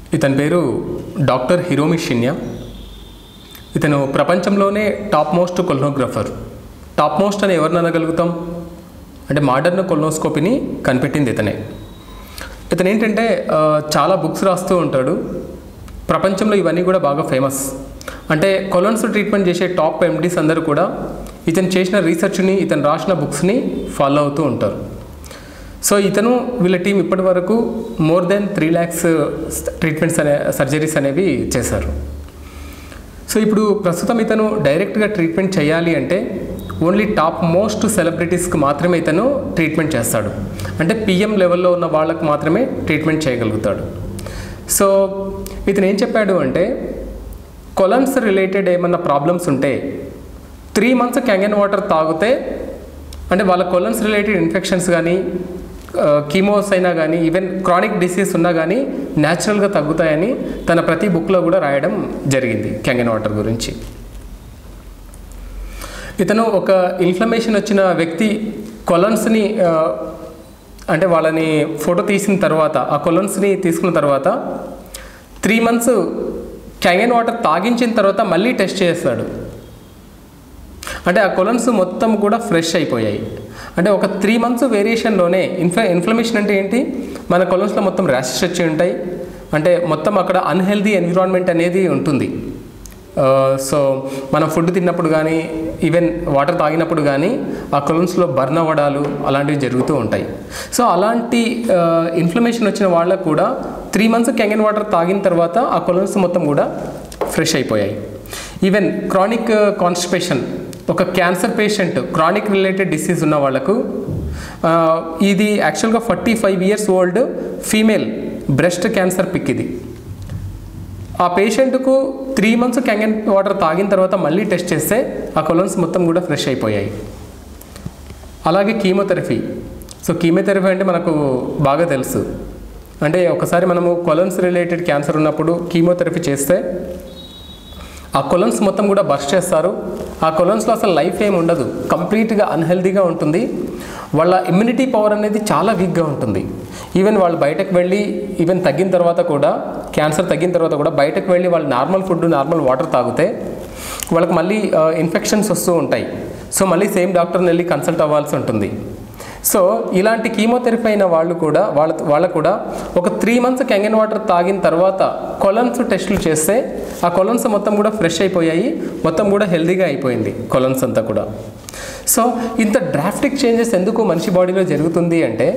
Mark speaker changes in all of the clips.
Speaker 1: ఇతని పేరు doctor Hiromi Shinya ఇతను ప్రపంచంలోనే top most colonographer top most అని ఎవరిని అనగలుగుతాం అంటే మోడర్న్ కొలనోస్కోపీని కనిపెట్టింది ఇతనే ఇతను ఏంటంటే ఆ, చాలా బుక్స్ రాస్తూ ఉంటాడు ప్రపంచంలో ఇవన్నీ కూడా బాగా ఫేమస్ అంటే కొలన్స్ ట్రీట్మెంట్ చేసే టాప్ ఎండీస్ అందరూ కూడా ఇతను చేసిన రీసెర్చ్ని ఇతను రాసిన బుక్స్ని ఫాలో అవుతూ ఉంటారు సో ఇతను వీళ్ళ టీం ఇప్పటి వరకు more than three lakhs treatments అనే సర్జరీస్ అనేవి చేశారు సో ఇప్పుడు ప్రస్తుతం ఇతను డైరెక్ట్గా ట్రీట్మెంట్ చేయాలి అంటే ఓన్లీ టాప్ మోస్ట్ సెలబ్రిటీస్కి మాత్రమే ఇతను ట్రీట్మెంట్ చేస్తాడు అంటే పిఎం లెవెల్లో ఉన్న వాళ్ళకు మాత్రమే ట్రీట్మెంట్ చేయగలుగుతాడు సో ఇతను ఏం చెప్పాడు అంటే కొలన్స్ రిలేటెడ్ ఏమన్నా ప్రాబ్లమ్స్ ఉంటే త్రీ మంత్స్ క్యాంగన్ వాటర్ తాగితే అంటే వాళ్ళ కొలన్స్ రిలేటెడ్ ఇన్ఫెక్షన్స్ కానీ కీమోస్ అయినా కానీ ఈవెన్ క్రానిక్ డిసీజ్ ఉన్నా కానీ న్యాచురల్గా తగ్గుతాయని తన ప్రతి బుక్లో కూడా రాయడం జరిగింది క్యాంగన్ వాటర్ గురించి ఇతను ఒక ఇన్ఫ్లమేషన్ వచ్చిన వ్యక్తి కొలన్స్ని ఆ, అంటే వాళ్ళని ఫోటో తీసిన తర్వాత ఆ కొలన్స్ని తీసుకున్న తర్వాత త్రీ మంత్స్ క్యాంగన్ వాటర్ తాగించిన తర్వాత మళ్ళీ టెస్ట్ చేస్తాడు అంటే ఆ కొలన్స్ మొత్తం కూడా ఫ్రెష్ అయిపోయాయి అంటే ఒక త్రీ మంత్స్ వేరియేషన్లోనే ఇన్ఫ్ల ఇన్ఫ్లమేషన్ అంటే ఏంటి మన కొలన్స్లో మొత్తం ర్యాషెస్ వచ్చి ఉంటాయి అంటే మొత్తం అక్కడ అన్హెల్దీ ఎన్విరాన్మెంట్ అనేది ఉంటుంది సో మనం ఫుడ్ తిన్నప్పుడు కానీ ఈవెన్ వాటర్ తాగినప్పుడు కానీ ఆ కొలన్స్లో బర్న్ అవ్వడాలు అలాంటివి జరుగుతూ ఉంటాయి సో అలాంటి ఇన్ఫ్లమేషన్ వచ్చిన వాళ్ళకు కూడా త్రీ మంత్స్ కెంగన్ వాటర్ తాగిన తర్వాత ఆ కొలన్స్ మొత్తం కూడా ఫ్రెష్ అయిపోయాయి ఈవెన్ క్రానిక్ కాన్స్టిపేషన్ ఒక cancer patient chronic related disease ఉన్న వాళ్ళకు ఆ, ఇది యాక్చువల్గా forty five years old female breast cancer pick ఇది ఆ పేషెంట్కు త్రీ మంత్స్ క్యాంగన్ వాటర్ తాగిన తర్వాత మళ్ళీ టెస్ట్ చేస్తే ఆ కొలన్స్ మొత్తం కూడా ఫ్రెష్ అయిపోయాయి అలాగే కీమోథెరపీ సో కీమోథెరపీ అంటే మనకు బాగా తెలుసు అంటే ఒకసారి మనము కొలన్స్ రిలేటెడ్ క్యాన్సర్ ఉన్నప్పుడు కీమోథెరపీ చేస్తే ఆ కొలన్స్ మొత్తం కూడా బర్స్ట్ చేస్తారు ఆ కొలన్స్లో అసలు లైఫ్ ఏమి ఉండదు కంప్లీట్గా అన్హెల్దీగా ఉంటుంది వాళ్ళ ఇమ్యూనిటీ పవర్ అనేది చాలా వీక్గా ఉంటుంది ఈవెన్ వాళ్ళు బయటకు వెళ్ళి ఈవెన్ తగ్గిన తర్వాత కూడా క్యాన్సర్ తగ్గిన తర్వాత కూడా బయటకు వెళ్ళి వాళ్ళు నార్మల్ ఫుడ్ నార్మల్ వాటర్ తాగితే వాళ్ళకి మళ్ళీ ఇన్ఫెక్షన్స్ వస్తూ ఉంటాయి సో మళ్ళీ సేమ్ డాక్టర్ని వెళ్ళి కన్సల్ట్ అవ్వాల్సి ఉంటుంది సో ఇలాంటి కీమోథెరపీ అయిన వాళ్ళు కూడా వాళ్ళ వాళ్ళకు కూడా ఒక త్రీ మంత్స్ కెంగన్ వాటర్ తాగిన తర్వాత కొలన్స్ టెస్టులు చేస్తే ఆ కొలన్స్ మొత్తం కూడా ఫ్రెష్ అయిపోయాయి మొత్తం కూడా హెల్దీగా అయిపోయింది కొలన్స్ అంతా కూడా సో ఇంత డ్రాఫ్టిక్ చేంజెస్ ఎందుకు మనిషి బాడీలో జరుగుతుంది అంటే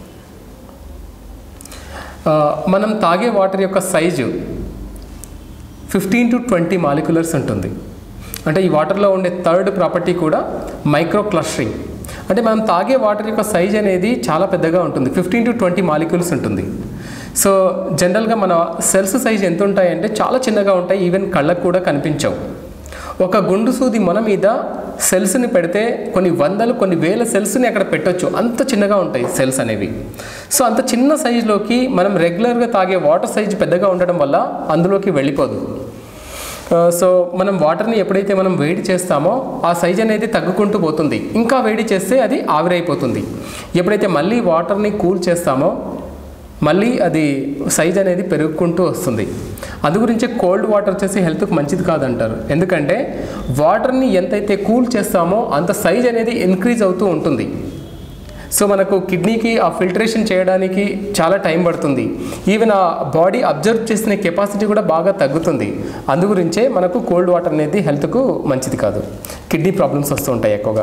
Speaker 1: ఆ, మనం తాగే వాటర్ యొక్క size fifteen to twenty moleculars ఉంటుంది అంటే ఈ వాటర్లో ఉండే థర్డ్ ప్రాపర్టీ కూడా మైక్రో క్లస్టరింగ్ అంటే మనం తాగే వాటర్ యొక్క సైజ్ అనేది చాలా పెద్దగా ఉంటుంది ఫిఫ్టీన్ టు ట్వంటీ మాలిక్యూల్స్ ఉంటుంది సో జనరల్గా మన సెల్స్ సైజ్ ఎంత ఉంటాయంటే చాలా చిన్నగా ఉంటాయి ఈవెన్ కళ్ళకు కూడా కనిపించవు ఒక గుండు సూది మొన మీద సెల్స్ని పెడితే కొన్ని వందలు కొన్ని వేల సెల్స్ని అక్కడ పెట్టొచ్చు అంత చిన్నగా ఉంటాయి సెల్స్ అనేవి సో అంత చిన్న సైజులోకి మనం రెగ్యులర్గా తాగే వాటర్ సైజ్ పెద్దగా ఉండడం వల్ల అందులోకి వెళ్ళిపోదు ఆ, సో మనం వాటర్ని ఎప్పుడైతే మనం వేడి చేస్తామో ఆ సైజ్ అనేది తగ్గుకుంటూ పోతుంది ఇంకా వేడి చేస్తే అది ఆవిరైపోతుంది ఎప్పుడైతే మళ్ళీ వాటర్ని కూల్ చేస్తామో మళ్ళీ అది సైజ్ అనేది పెరుగుకుంటూ వస్తుంది అందు గురించి కోల్డ్ వాటర్ వచ్చేసి హెల్త్కి మంచిది కాదంటారు ఎందుకంటే వాటర్ని ఎంతైతే కూల్ చేస్తామో అంత సైజ్ అనేది ఇంక్రీజ్ అవుతూ ఉంటుంది సో మనకు కిడ్నీకి ఆ ఫిల్టరేషన్ చేయడానికి చాలా టైం పడుతుంది ఈవెన్ ఆ బాడీ అబ్జర్వ్ చేసిన కెపాసిటీ కూడా బాగా తగ్గుతుంది అందు గురించే మనకు కోల్డ్ వాటర్ అనేది హెల్త్కు మంచిది కాదు కిడ్నీ ప్రాబ్లమ్స్ వస్తూ ఉంటాయి ఎక్కువగా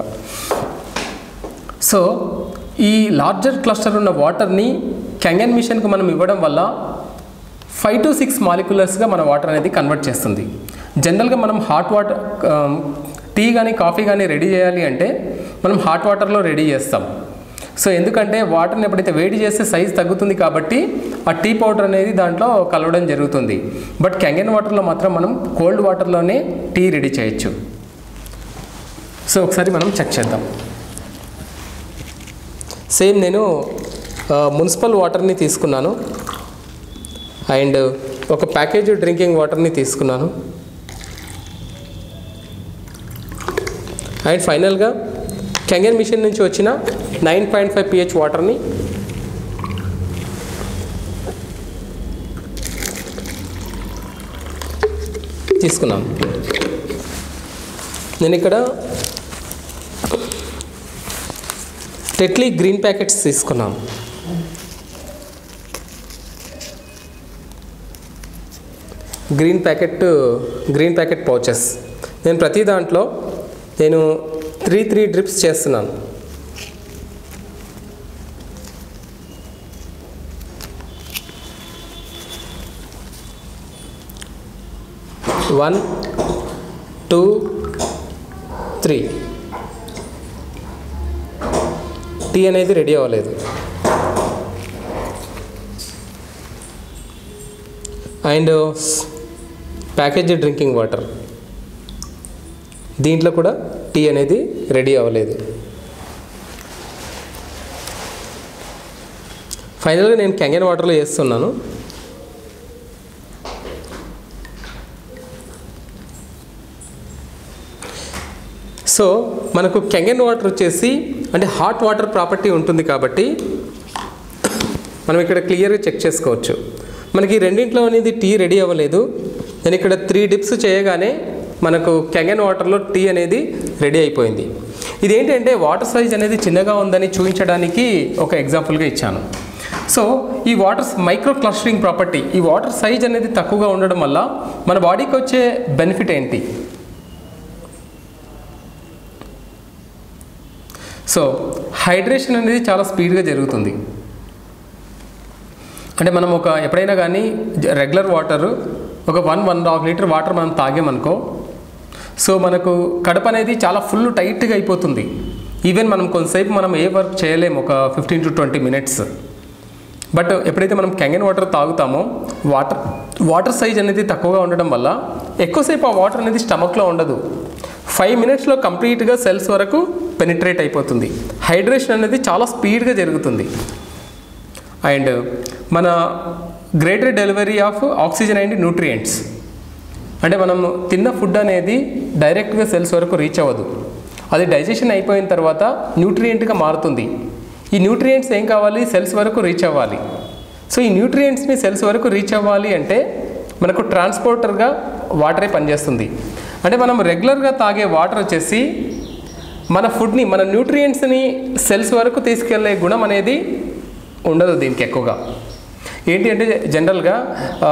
Speaker 1: సో ఈ లార్జర్ క్లస్టర్ ఉన్న వాటర్ని కెంగన్ మిషన్కి మనం ఇవ్వడం వల్ల ఫైవ్ టు సిక్స్ మాలిక్యులర్స్గా మన వాటర్ అనేది కన్వర్ట్ చేస్తుంది జనరల్గా మనం హాట్ వాటర్ టీ కానీ కాఫీ కానీ రెడీ చేయాలి అంటే మనం హాట్ వాటర్లో రెడీ చేస్తాం సో ఎందుకంటే వాటర్ని ఎప్పుడైతే వేడి చేస్తే సైజ్ తగ్గుతుంది కాబట్టి ఆ టీ పౌడర్ అనేది దాంట్లో కలవడం జరుగుతుంది బట్ కెంగన్ వాటర్లో మాత్రం మనం కోల్డ్ వాటర్లోనే టీ రెడీ చేయొచ్చు సో ఒకసారి మనం చెక్ చేద్దాం సేమ్ నేను ఆ, మున్సిపల్ వాటర్ని తీసుకున్నాను అండ్ ఒక ప్యాకేజ్ డ్రింకింగ్ వాటర్ని తీసుకున్నాను అండ్ ఫైనల్గా కెంగన్ మిషన్ నుంచి వచ్చిన నైన్ పాయింట్ ఫైవ్ పిహెచ్ వాటర్ని తీసుకున్నాం నేను ఇక్కడ టెట్లీ గ్రీన్ ప్యాకెట్స్ తీసుకున్నాం green packet green packet pouches నేను ప్రతి దాంట్లో నేను త్రీ త్రీ డ్రిప్స్ చేస్తున్నాను వన్ టూ త్రీ టీ అనేది రెడీ అవ్వలేదు అండ్ ప్యాకేజ్ డ్రింకింగ్ వాటర్ దీంట్లో కూడా టీ అనేది రెడీ అవ్వలేదు ఫైనల్గా నేను కెంగన్ వాటర్లో వేస్తున్నాను సో మనకు కెంగన్ వాటర్ వచ్చేసి అంటే హాట్ వాటర్ ప్రాపర్టీ ఉంటుంది కాబట్టి మనం ఇక్కడ క్లియర్గా చెక్ చేసుకోవచ్చు మనకి ఈ రెండింటిలో అనేది టీ రెడీ అవ్వలేదు నేను ఇక్కడ త్రీ డిప్స్ చేయగానే మనకు కెంగన్ వాటర్లో టీ అనేది రెడీ అయిపోయింది ఇదేంటంటే వాటర్ సైజ్ అనేది చిన్నగా ఉందని చూపించడానికి ఒక ఎగ్జాంపుల్గా ఇచ్చాను సో ఈ వాటర్ మైక్రో క్లస్టరింగ్ ప్రాపర్టీ ఈ వాటర్ సైజ్ అనేది తక్కువగా ఉండడం వల్ల మన బాడీకి వచ్చే బెనిఫిట్ ఏంటి సో హైడ్రేషన్ అనేది చాలా స్పీడ్గా జరుగుతుంది అంటే మనం ఒక ఎప్పుడైనా కానీ రెగ్యులర్ వాటర్ ఒక one one half litre water మనం తాగామనుకో సో మనకు కడుపు అనేది చాలా ఫుల్ టైట్గా అయిపోతుంది ఈవెన్ మనం కొంతసేపు మనం ఏ వర్క్ చేయలేము ఒక fifteen to twenty minutes but ఎప్పుడైతే మనం కెంగన్ వాటర్ తాగుతామో వాటర్ వాటర్ సైజ్ అనేది తక్కువగా ఉండడం వల్ల ఎక్కువసేపు ఆ వాటర్ అనేది స్టమక్లో ఉండదు ఫైవ్ మినిట్స్లో కంప్లీట్గా సెల్స్ వరకు పెనిట్రేట్ అయిపోతుంది హైడ్రేషన్ అనేది చాలా స్పీడ్గా జరుగుతుంది అండ్ మన greater delivery of oxygen and nutrients అంటే మనం తిన్న ఫుడ్ అనేది డైరెక్ట్గా సెల్స్ వరకు రీచ్ అవ్వదు అది డైజెషన్ అయిపోయిన తర్వాత న్యూట్రియంట్గా మారుతుంది ఈ న్యూట్రియంట్స్ ఏం కావాలి సెల్స్ వరకు రీచ్ అవ్వాలి సో ఈ న్యూట్రియంట్స్ని సెల్స్ వరకు రీచ్ అవ్వాలి అంటే మనకు ట్రాన్స్పోర్టర్గా వాటరే పనిచేస్తుంది అంటే మనం రెగ్యులర్గా తాగే వాటర్ వచ్చేసి మన ఫుడ్ని మన న్యూట్రియంట్స్ని సెల్స్ వరకు తీసుకెళ్లే గుణం అనేది ఉండదు దీనికి ఎక్కువగా ఏంటి అంటే జనరల్గా ఆ,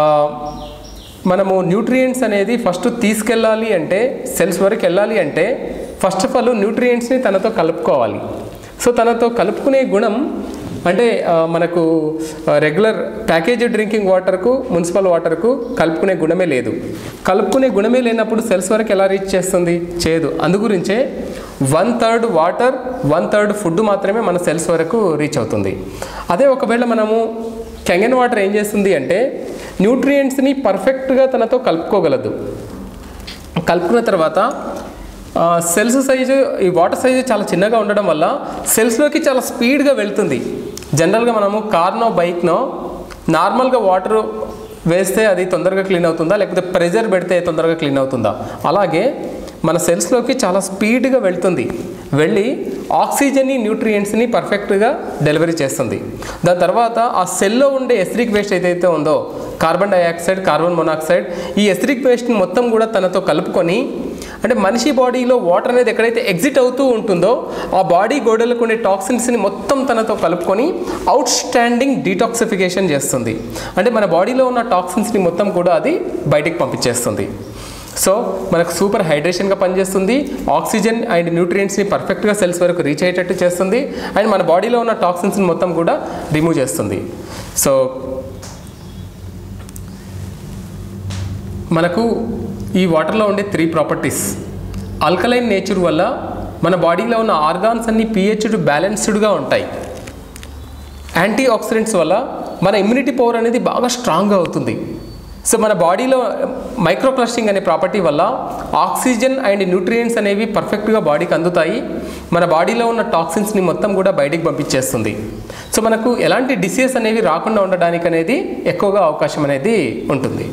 Speaker 1: మనము న్యూట్రియంట్స్ అనేది ఫస్ట్ తీసుకెళ్ళాలి అంటే సెల్స్ వరకు వెళ్ళాలి అంటే ఫస్ట్ ఆఫ్ ఆల్ న్యూట్రియంట్స్ని తనతో కలుపుకోవాలి సో తనతో కలుపుకునే గుణం అంటే ఆ, మనకు రెగ్యులర్ ప్యాకేజ్ డ్రింకింగ్ వాటర్కు మున్సిపల్ వాటర్కు కలుపుకునే గుణమే లేదు కలుపుకునే గుణమే లేనప్పుడు సెల్స్ వరకు ఎలా రీచ్ చేస్తుంది చేయదు అందుగురించే one third water one third food మాత్రమే మన సెల్స్ వరకు రీచ్ అవుతుంది అదే ఒకవేళ మనము కెంగన్ వాటర్ ఏం చేస్తుంది అంటే న్యూట్రియంట్స్ని పర్ఫెక్ట్గా తనతో కలుపుకోగలదు కలుపుకున్న తర్వాత ఆ, సెల్స్ సైజు ఈ వాటర్ సైజు చాలా చిన్నగా ఉండడం వల్ల సెల్స్లోకి చాలా స్పీడ్గా వెళ్తుంది జనరల్గా మనము కార్నో బైక్నో నార్మల్గా వాటర్ వేస్తే అది తొందరగా క్లీన్ అవుతుందా లేకపోతే ప్రెజర్ పెడితే తొందరగా క్లీన్ అవుతుందా అలాగే మన సెల్స్లోకి చాలా స్పీడ్గా వెళ్తుంది వెళ్ళి ఆక్సిజన్ని న్యూట్రియంట్స్ని పర్ఫెక్ట్గా డెలివరీ చేస్తుంది దాని తర్వాత ఆ సెల్లో ఉండే ఎస్రిక్ వేస్ట్ ఏదైతే ఉందో కార్బన్ డైఆక్సైడ్ కార్బన్ మొనాక్సైడ్ ఈ ఎస్రిక్ వేస్ట్ని మొత్తం కూడా తనతో కలుపుకొని అంటే మనిషి బాడీలో వాటర్ అనేది ఎక్కడైతే ఎగ్జిట్ అవుతూ ఉంటుందో ఆ బాడీ గోడలకు ఉండే టాక్సిన్స్ని మొత్తం తనతో కలుపుకొని అవుట్ స్టాండింగ్ డీటాక్సిఫికేషన్ చేస్తుంది అంటే మన బాడీలో ఉన్న టాక్సిన్స్ని మొత్తం కూడా అది బయటికి పంపించేస్తుంది సో మనకు సూపర్ హైడ్రేషన్గా పనిచేస్తుంది ఆక్సిజన్ అండ్ న్యూట్రియంట్స్ని పర్ఫెక్ట్గా సెల్స్ వరకు రీచ్ అయ్యేటట్టు చేస్తుంది అండ్ మన బాడీలో ఉన్న టాక్సిన్స్ని మొత్తం కూడా రిమూవ్ చేస్తుంది సో మనకు ఈ వాటర్లో ఉండే త్రీ ప్రాపర్టీస్ ఆల్కలైన్ నేచర్ వల్ల మన బాడీలో ఉన్న ఆర్గాన్స్ అన్ని పిహెచ్డ్ బ్యాలెన్స్డ్గా ఉంటాయి యాంటీ ఆక్సిడెంట్స్ వల్ల మన ఇమ్యూనిటీ పవర్ అనేది బాగా స్ట్రాంగ్గా అవుతుంది సో మన బాడీలో మైక్రో క్లస్టింగ్ అనే ప్రాపర్టీ వల్ల ఆక్సిజన్ అండ్ న్యూట్రియంట్స్ అనేవి పర్ఫెక్ట్గా బాడీకి అందుతాయి మన బాడీలో ఉన్న టాక్సిన్స్ని మొత్తం కూడా బయటికి పంపించేస్తుంది సో మనకు ఎలాంటి డిసీజ్ అనేవి రాకుండా ఉండడానికి అనేది ఎక్కువగా అవకాశం అనేది ఉంటుంది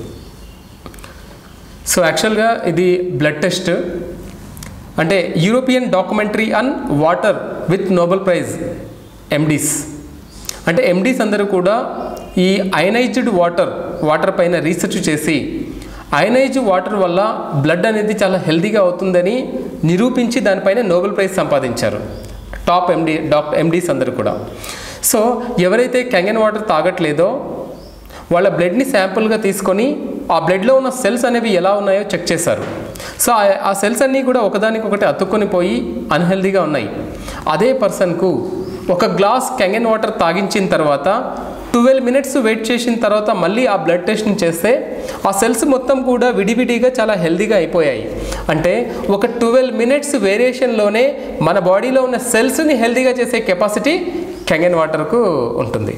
Speaker 1: సో యాక్చువల్గా ఇది బ్లడ్ టెస్ట్ అంటే European documentary on water with Nobel prize MDs అంటే ఎండీస్ అందరూ కూడా ఈ అయనైజ్డ్ వాటర్ వాటర్ పైన రీసెర్చ్ చేసి అయనైజ్ వాటర్ వల్ల బ్లడ్ అనేది చాలా హెల్తీగా అవుతుందని నిరూపించి దానిపైన నోబెల్ ప్రైజ్ సంపాదించారు టాప్ ఎండి డాక్టర్ ఎండీస్ అందరూ కూడా సో ఎవరైతే క్యాంగన్ వాటర్ తాగట్లేదో వాళ్ళ బ్లడ్ని శాంపుల్గా తీసుకొని ఆ బ్లడ్లో ఉన్న సెల్స్ అనేవి ఎలా ఉన్నాయో చెక్ చేశారు సో ఆ- ఆ సెల్స్ అన్నీ కూడా ఒకదానికొకటి అతుక్కొని పోయి అన్హెల్దీగా ఉన్నాయి అదే పర్సన్కు ఒక గ్లాస్ కెంగన్ వాటర్ తాగించిన తర్వాత ట్వెల్వ్ మినిట్స్ వెయిట్ చేసిన తర్వాత మళ్ళీ ఆ బ్లడ్ టెస్ట్ని చేస్తే ఆ సెల్స్ మొత్తం కూడా విడివిడిగా చాలా హెల్దీగా అయిపోయాయి అంటే ఒక ట్వెల్వ్ మినిట్స్ వేరియేషన్లోనే మన బాడీలో ఉన్న సెల్స్ని హెల్దీగా చేసే కెపాసిటీ కెంగన్ వాటర్కు ఉంటుంది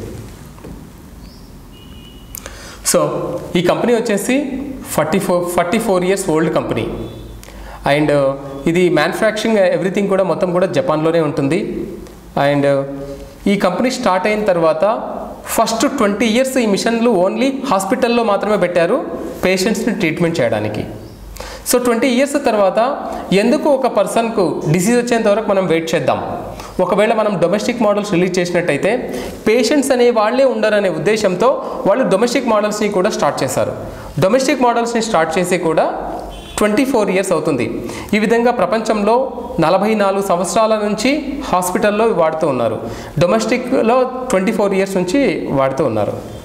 Speaker 1: సో ఈ కంపెనీ వచ్చేసి forty four forty four years old company and ఇది మ్యానుఫ్యాక్చరింగ్ ఎవ్రీథింగ్ కూడా మొత్తం కూడా జపాన్లోనే ఉంటుంది అండ్ ఈ కంపెనీ స్టార్ట్ అయిన తర్వాత ఫస్ట్ ట్వంటీ ఇయర్స్ ఈ మిషన్లు ఓన్లీ హాస్పిటల్లో మాత్రమే పెట్టారు పేషెంట్స్ని ట్రీట్మెంట్ చేయడానికి సో ట్వంటీ ఇయర్స్ తర్వాత ఎందుకు ఒక పర్సన్కు డిసీజ్ వచ్చేంత వరకు మనం వెయిట్ చేద్దాం ఒకవేళ మనం డొమెస్టిక్ మోడల్స్ రిలీజ్ చేసినట్టయితే పేషెంట్స్ అనే వాళ్ళే ఉండరనే ఉద్దేశంతో వాళ్ళు డొమెస్టిక్ మోడల్స్ని కూడా స్టార్ట్ చేశారు డొమెస్టిక్ మోడల్స్ని స్టార్ట్ చేసి కూడా ట్వంటీ ఫోర్ ఇయర్స్ అవుతుంది ఈ విధంగా ప్రపంచంలో నలభై నాలుగు సంవత్సరాల నుంచి హాస్పిటల్లో వాడుతూ ఉన్నారు డొమెస్టిక్లో ట్వంటీ ఫోర్ ఇయర్స్ నుంచి వాడుతూ ఉన్నారు